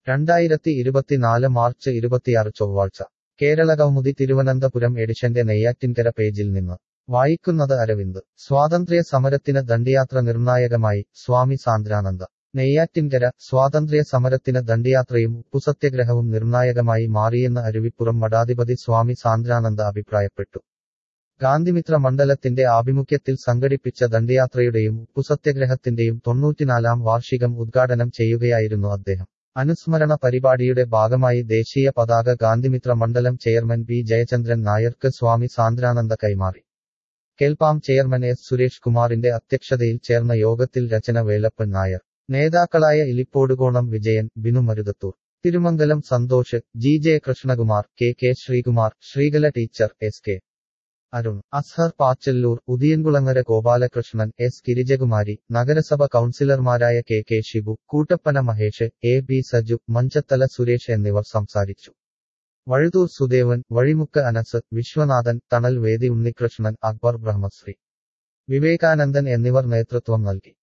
രണ്ടായിരത്തി ഇരുപത്തിനാല് മാർച്ച് ഇരുപത്തിയാറ് ചൊവ്വാഴ്ച കേരള കൗമുദി തിരുവനന്തപുരം എഡിഷന്റെ നെയ്യാറ്റിൻകര പേജിൽ നിന്ന് വായിക്കുന്നത് അരവിന്ദ് സ്വാതന്ത്ര്യ സമരത്തിന് ദണ്ഡിയാത്ര നിർണായകമായി സ്വാമി സാന്ദ്രാനന്ദ നെയ്യാറ്റിൻകര സ്വാതന്ത്ര്യ സമരത്തിന് ദണ്ഡിയാത്രയും ഉപ്പുസത്യഗ്രഹവും നിർണായകമായി മാറിയെന്ന് അരുവിപ്പുറം മഠാധിപതി സ്വാമി സാന്ദ്രാനന്ദ അഭിപ്രായപ്പെട്ടു ഗാന്ധിമിത്ര മണ്ഡലത്തിന്റെ ആഭിമുഖ്യത്തിൽ സംഘടിപ്പിച്ച ദണ്ഡിയാത്രയുടെയും ഉപ്പുസത്യഗ്രഹത്തിന്റെയും തൊണ്ണൂറ്റിനാലാം വാർഷികം ഉദ്ഘാടനം ചെയ്യുകയായിരുന്നു അദ്ദേഹം അനുസ്മരണ പരിപാടിയുടെ ഭാഗമായി ദേശീയ പതാക ഗാന്ധിമിത്ര മണ്ഡലം ചെയർമാൻ പി ജയചന്ദ്രൻ നായർക്ക് സ്വാമി സാന്ദ്രാനന്ദ കൈമാറി കെൽപാം ചെയർമാൻ എസ് സുരേഷ് കുമാറിന്റെ അധ്യക്ഷതയിൽ ചേർന്ന യോഗത്തിൽ രചന വേലപ്പൻ നായർ നേതാക്കളായ Ilippodukonam Vijayan Binu Maruthathur Thirumangalam Santhosh G J Krishnakumar K K Sreekumar Sreekala teacher S K Arun Azhar Pachalloor Udiyankulangara Gopalakrishnan S Girijakumari നഗരസഭ കൗൺസിലർമാരായ K K Shibu Koottappana Mahesh A B Saju Manchathala Suresh എന്നിവർ സംസാരിച്ചു വഴുതൂർ സുദേവൻ വഴിമുക്ക് അനസ് വിശ്വനാഥൻ തണൽ വേദി ഉണ്ണികൃഷ്ണൻ അക്ബർ ബ്രഹ്മശ്രീ വിവേകാനന്ദൻ എന്നിവർ നേതൃത്വം നൽകി